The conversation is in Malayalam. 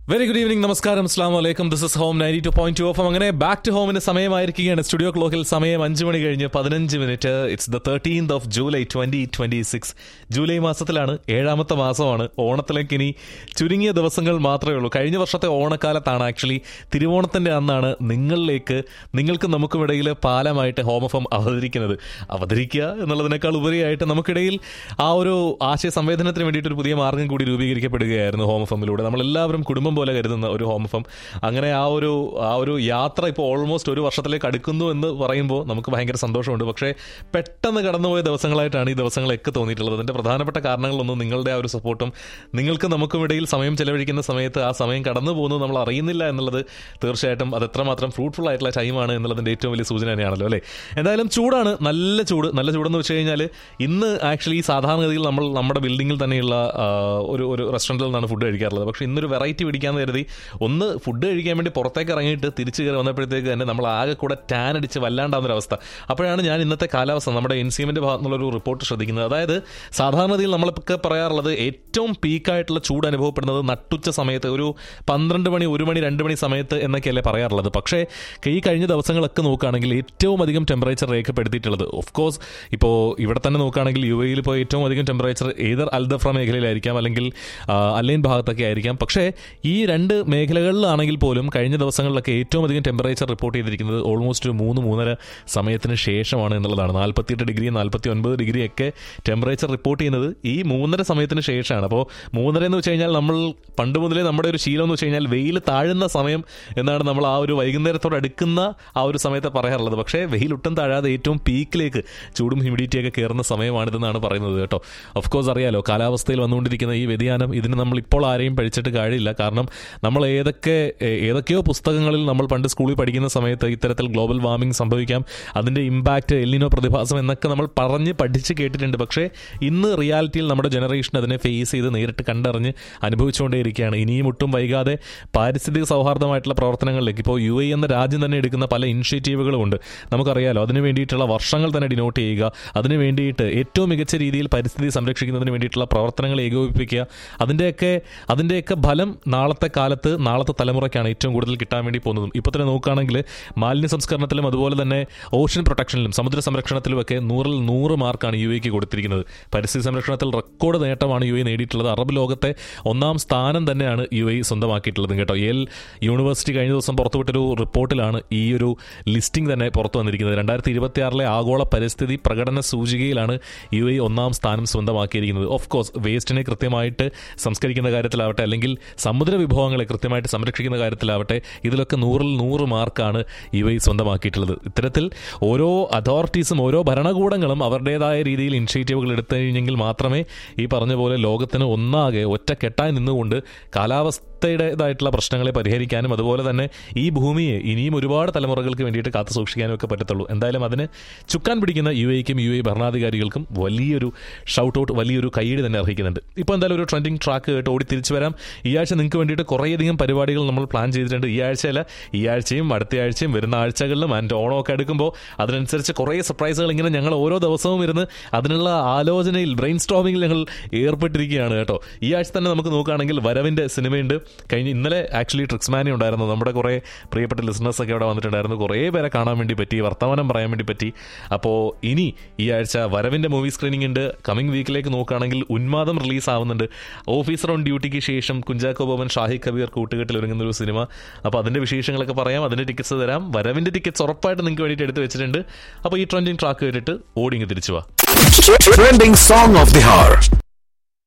വെരി ഗുഡ് ഈവനിങ് നമസ്കാരം അസ്ലാം വലൈക്കും this is home ninety two point two ഓഫ് അങ്ങനെ ബാക്ക് ടു ഹോമിന് സമയമായിരിക്കുകയാണ് സ്റ്റുഡിയോ ക്ലോക്കിൽ സമയം അഞ്ച് മണി കഴിഞ്ഞ് പതിനഞ്ച് minute it's the thirteenth of July twenty twenty six July മാസത്തിലാണ് ഏഴാമത്തെ മാസമാണ് ഓണത്തിലേക്ക് ഇനി ചുരുങ്ങിയ ദിവസങ്ങൾ മാത്രമേ ഉള്ളൂ കഴിഞ്ഞ വർഷത്തെ ഓണക്കാലത്താണ് ആക്ച്വലി തിരുവോണത്തിന്റെ അന്നാണ് നിങ്ങളിലേക്ക് നിങ്ങൾക്കും നമുക്കും ഇടയിൽ പാലമായിട്ട് ഹോമഫം അവതരിക്കുന്നത് അവതരിക്കുക എന്നുള്ളതിനേക്കാൾ ഉപരിയായിട്ട് നമുക്കിടയിൽ ആ ഒരു ആശയ സംവേദനത്തിന് വേണ്ടിയിട്ട് ഒരു പുതിയ മാർഗം കൂടി രൂപീകരിക്കപ്പെടുകയായിരുന്നു ഹോമഫമിലൂടെ നമ്മളെല്ലാവരും കുടുംബം പോലെ കരുതുന്ന ഒരു ഹോമഫം അങ്ങനെ ആ ഒരു ആ ഒരു യാത്ര ഇപ്പോൾ ഓൾമോസ്റ്റ് ഒരു വർഷത്തിലേക്ക് അടുക്കുന്നു എന്ന് പറയുമ്പോൾ നമുക്ക് ഭയങ്കര സന്തോഷമുണ്ട് പക്ഷേ പെട്ടെന്ന് കടന്നുപോയ ദിവസങ്ങളായിട്ടാണ് ഈ ദിവസങ്ങളൊക്കെ തോന്നിയിട്ടുള്ളത് അതിന്റെ പ്രധാനപ്പെട്ട കാരണങ്ങളൊന്നും നിങ്ങളുടെ ആ ഒരു സപ്പോർട്ടും നിങ്ങൾക്ക് നമുക്കും ഇടയിൽ സമയം ചെലവഴിക്കുന്ന സമയത്ത് ആ സമയം കടന്നു പോകുന്നത് നമ്മൾ അറിയുന്നില്ല എന്നുള്ളത് തീർച്ചയായിട്ടും അത് എത്രമാത്രം ഫ്രൂട്ട്ഫുൾ ആയിട്ടുള്ള ടൈമാണ് എന്നുള്ളതിന്റെ ഏറ്റവും വലിയ സൂചന തന്നെയാണല്ലോ അല്ലേ എന്തായാലും ചൂടാണ് നല്ല ചൂട് നല്ല ചൂടെന്ന് വെച്ച് കഴിഞ്ഞാൽ ഇന്ന് ആക്ച്വലി സാധാരണഗതിയിൽ നമ്മൾ നമ്മുടെ ബിൽഡിങ്ങിൽ തന്നെയുള്ള ആ, ഒരു ഒരു റെസ്റ്റോറൻറ്റിൽ നിന്നാണ് ഫുഡ് കഴിക്കാറുള്ളത് പക്ഷേ ഇന്നൊരു വെറൈറ്റി പിടിക്കാന്ന് കരുതി ഒന്ന് ഫുഡ് കഴിക്കാൻ വേണ്ടി പുറത്തേക്ക് ഇറങ്ങിയിട്ട് തിരിച്ചു കയറി വന്നപ്പോഴത്തേക്ക് തന്നെ നമ്മൾ ആകെ കൂടെ ടാൻ അടിച്ച് വല്ലാണ്ടാവുന്ന ഒരു അവസ്ഥ അപ്പോഴാണ് ഞാൻ ഇന്നത്തെ കാലാവസ്ഥ നമ്മുടെ എൻ സി എമ്മിന്റെ ഭാഗത്തുനിന്നുള്ള ഒരു റിപ്പോർട്ട് ശ്രദ്ധിക്കുന്നത് അതായത് സാധാരണഗതിയിൽ നമ്മളൊക്കെ പറയാറുള്ളത് ഏറ്റവും പീക്കായിട്ടുള്ള ചൂട് അനുഭവപ്പെടുന്നത് നട്ടുച്ച സമയത്ത് ഒരു പന്ത്രണ്ട് മണി ഒരു മണി രണ്ട് മണി സമയത്ത് എന്നൊക്കെയല്ലേ പറയാറുള്ളത് പക്ഷേ ഈ കഴിഞ്ഞ ദിവസങ്ങളൊക്കെ നോക്കുകയാണെങ്കിൽ ഏറ്റവും അധികം ടെമ്പറേച്ചർ രേഖപ്പെടുത്തിയിട്ടുള്ളത് ഓഫ് കോഴ്സ് ഇപ്പോൾ ഇവിടെ തന്നെ നോക്കുകയാണെങ്കിൽ യു എയിൽ ഇപ്പോൾ ഏറ്റവും അധികം ടെമ്പറേച്ചർ ഏതർ അൽദഫ്ര മേഖലയിലായിരിക്കാം അല്ലെങ്കിൽ ആ, അല്ലൈൻ ഭാഗത്തൊക്കെ ആയിരിക്കാം പക്ഷേ ഈ രണ്ട് മേഖലകളിലാണെങ്കിൽ പോലും കഴിഞ്ഞ ദിവസങ്ങളിലൊക്കെ ഏറ്റവും അധികം ടെമ്പറേച്ചർ റിപ്പോർട്ട് ചെയ്തിരിക്കുന്നത് ഓൾമോസ്റ്റ് ഒരു മൂന്ന് മൂന്നര സമയത്തിന് ശേഷമാണ് എന്നുള്ളതാണ് നാൽപ്പത്തിയെട്ട് ഡിഗ്രി നാൽപ്പത്തി ഒൻപത് ഡിഗ്രി ഒക്കെ ടെമ്പറേച്ചർ റിപ്പോർട്ട് ചെയ്യുന്നത് ഈ മൂന്നര സമയത്തിന് ശേഷമാണ് അപ്പോൾ മൂന്നര എന്ന് വെച്ച് കഴിഞ്ഞാൽ നമ്മൾ പണ്ട് മുതലേ നമ്മുടെ ഒരു ശീലം എന്ന് വെച്ച് കഴിഞ്ഞാൽ വെയിൽ താഴുന്ന സമയം എന്നാണ് നമ്മൾ ആ ഒരു വൈകുന്നേരത്തോട് അടുക്കുന്ന ആ ഒരു സമയത്ത് പറയാറുള്ളത് പക്ഷേ വെയിൽ ഒട്ടും താഴാതെ ഏറ്റവും പീക്കിലേക്ക് ചൂടും ഹ്യൂമിഡിറ്റിയൊക്കെ കയറുന്ന സമയമാണിതെന്നാണ് പറയുന്നത് കേട്ടോ ഓഫ് കോഴ്സ് അറിയാലോ കാലാവസ്ഥയിൽ വന്നുകൊണ്ടിരിക്കുന്ന ഈ വ്യതിയാനം ഇതിന് നമ്മൾ ഇപ്പോൾ ആരെയും പഴിച്ചിട്ട് കാര്യമില്ല കാരണം നമ്മൾ ഏതൊക്കെ ഏ- ഏതൊക്കെയോ പുസ്തകങ്ങളിൽ നമ്മൾ പണ്ട് സ്കൂളിൽ പഠിക്കുന്ന സമയത്ത് ഇത്തരത്തിൽ ഗ്ലോബൽ വാർമിംഗ് സംഭവിക്കാം അതിൻ്റെ ഇമ്പാക്റ്റ് എല്ലിനോ പ്രതിഭാസം എന്നൊക്കെ നമ്മൾ പറഞ്ഞ് പഠിച്ച് കേട്ടിട്ടുണ്ട് പക്ഷേ ഇന്ന് റിയാലിറ്റിയിൽ നമ്മുടെ ജനറേഷൻ അതിനെ ഫേസ് ചെയ്ത് നേരിട്ട് കണ്ടറിഞ്ഞ് അനുഭവിച്ചുകൊണ്ടേയിരിക്കുകയാണ് ഇനിയും ഒട്ടും വൈകാതെ പാരിസ്ഥിതിക സൗഹാർദ്ദമായിട്ടുള്ള പ്രവർത്തനങ്ങളിലേക്ക് ഇപ്പോൾ യു എ എന്ന രാജ്യം തന്നെ എടുക്കുന്ന പല ഇനിഷ്യേറ്റീവുകളും ഉണ്ട് നമുക്കറിയാലോ അതിന് വേണ്ടിയിട്ടുള്ള വർഷങ്ങൾ തന്നെ ഡിനോട്ട് ചെയ്യുക അതിന് വേണ്ടിയിട്ട് ഏറ്റവും മികച്ച രീതിയിൽ പരിസ്ഥിതി സംരക്ഷിക്കുന്നതിന് വേണ്ടിയിട്ടുള്ള പ്രവർത്തനങ്ങൾ ഏകോപിപ്പിക്കുക അതിൻ്റെയൊക്കെ അതിൻ്റെയൊക്കെ ഫലം നാളത്തെ കാലത്ത് നാളത്തെ തലമുറയ്ക്കാണ് ഏറ്റവും കൂടുതൽ കിട്ടാൻ വേണ്ടി പോകുന്നതും ഇപ്പോൾ തന്നെ നോക്കുകയാണെങ്കിൽ മാലിന്യ സംസ്കരണത്തിലും അതുപോലെ തന്നെ ഓഷൻ പ്രൊട്ടക്ഷനിലും സമുദ്ര സംരക്ഷണത്തിലുമൊക്കെ നൂറിൽ നൂറ് മാർക്കാണ് യു എക്ക് കൊടുത്തിരിക്കുന്നത് പരിസ്ഥിതി സംരക്ഷണത്തിൽ റെക്കോർഡ് നേട്ടമാണ് യു എ നേടിയിട്ടുള്ളത് അറബ് ലോകത്തെ ഒന്നാം സ്ഥാനം തന്നെയാണ് യു എ സ്വന്തമാക്കിയിട്ടുള്ളത് കേട്ടോ യേൽ യൂണിവേഴ്സിറ്റി കഴിഞ്ഞ ദിവസം പുറത്തുവിട്ടൊരു റിപ്പോർട്ടിലാണ് ഈ ഒരു ലിസ്റ്റിംഗ് തന്നെ പുറത്തു വന്നിരിക്കുന്നത് രണ്ടായിരത്തി ഇരുപത്തിയാറിലെ ആഗോള പരിസ്ഥിതി പ്രകടന സൂചികയിലാണ് യു എ ഒന്നാം സ്ഥാനം സ്വന്തമാക്കിയിരിക്കുന്നത് ഓഫ് കോഴ്സ് വേസ്റ്റിനെ കൃത്യമായിട്ട് സംസ്കരിക്കുന്ന കാര്യത്തിലാവട്ടെ അല്ലെങ്കിൽ സമുദ്ര വിഭവങ്ങളെ കൃത്യമായിട്ട് സംരക്ഷിക്കുന്ന കാര്യത്തിലാവട്ടെ ഇതിലൊക്കെ നൂറിൽ നൂറ് മാർക്കാണ് യു എ സ്വന്തമാക്കിയിട്ടുള്ളത് ഇത്തരത്തിൽ ഓരോ അതോറിറ്റീസും ഓരോ ഭരണകൂടങ്ങളും അവരുടേതായ രീതിയിൽ ഇനിഷ്യേറ്റീവുകൾ എടുത്തു കഴിഞ്ഞെങ്കിൽ മാത്രമേ ഈ പറഞ്ഞ പോലെ ലോകത്തിന് ഒന്നാകെ ഒറ്റക്കെട്ടായി നിന്നുകൊണ്ട് കാലാവസ്ഥയുടേതായിട്ടുള്ള പ്രശ്നങ്ങളെ പരിഹരിക്കാനും അതുപോലെ തന്നെ ഈ ഭൂമിയെ ഇനിയും ഒരുപാട് തലമുറകൾക്ക് വേണ്ടിയിട്ട് കാത്തു സൂക്ഷിക്കാനും ഒക്കെ പറ്റത്തുള്ളൂ എന്തായാലും അതിന് ചുക്കാൻ പിടിക്കുന്ന യു എക്കും യു എ ഭരണാധികാരികൾക്കും വലിയൊരു ഷൗട്ട് ഔട്ട് വലിയൊരു കൈയ്യടി തന്നെ അർഹിക്കുന്നുണ്ട് ഇപ്പോൾ എന്തായാലും ഒരു ട്രെൻഡിങ് ട്രാക്ക് കേട്ട് ഓടി തിരിച്ചു വരാം ഈ ആഴ്ച നിങ്ങൾക്ക് വേണ്ടിയിട്ട് കുറേയധികം പരിപാടികൾ നമ്മൾ പ്ലാൻ ചെയ്തിട്ടുണ്ട് ഈ ആഴ്ചയല്ല ഈ ആഴ്ചയും അടുത്ത ആഴ്ചയും വരുന്ന ആഴ്ചകളിലും ആൻഡ് ഓണമൊക്കെ എടുക്കുമ്പോൾ അതിനനുസരിച്ച് കുറേ സർപ്രൈസുകൾ ഇങ്ങനെ ഞങ്ങൾ ഓരോ ദിവസവും ഇരുന്ന് അതിനുള്ള ആലോചനയിൽ ബ്രെയിൻ സ്റ്റോമിങ്ങിൽ ഞങ്ങൾ ഏർപ്പെട്ടിരിക്കുകയാണ് കേട്ടോ ഈ ആഴ്ച തന്നെ നമുക്ക് നോക്കുകയാണെങ്കിൽ വരവിൻ്റെ സിനിമയുണ്ട് കഴിഞ്ഞ ഇന്നലെ ആക്ച്വലി ട്രിക്സ്മാനി ഉണ്ടായിരുന്നു നമ്മുടെ കുറേ പ്രിയപ്പെട്ട ലിസണേഴ്സ് ഒക്കെ അവിടെ വന്നിട്ടുണ്ടായിരുന്നു കുറേ പേരെ കാണാൻ വേണ്ടി പറ്റി വർത്തമാനം പറയാൻ വേണ്ടി പറ്റി അപ്പോൾ ഇനി ഈ ആഴ്ച വരവിൻ്റെ മൂവി സ്ക്രീനിങ് ഉണ്ട് കമ്മിങ് വീക്കിലേക്ക് നോക്കുകയാണെങ്കിൽ ഉന്മാദം റിലീസ് ആവുന്നുണ്ട് ഓഫീസർ ഓൺ ഡ്യൂട്ടിക്ക് ശേഷം കുഞ്ചാക്കോ ബോബൻ ഷാഹി കബീർ കൂട്ടുകെട്ടിൽ ഒരുങ്ങുന്ന ഒരു സിനിമ അപ്പോൾ അതിൻ്റെ വിശേഷങ്ങളൊക്കെ പറയാം അതിൻ്റെ ടിക്കറ്റ്സ് തരാം വരവിൻ്റെ ടിക്കറ്റ്സ് ഉറപ്പായിട്ട് നിങ്ങൾക്ക് വേണ്ടിയിട്ട് എടുത്ത് വെച്ചിട്ടുണ്ട് അപ്പോൾ ഈ ട്രെൻഡിങ് ട്രാക്ക് കേട്ടിട്ട് ഓടിങ്ങ് തിരിച്ചു വാ Trending song of the hour.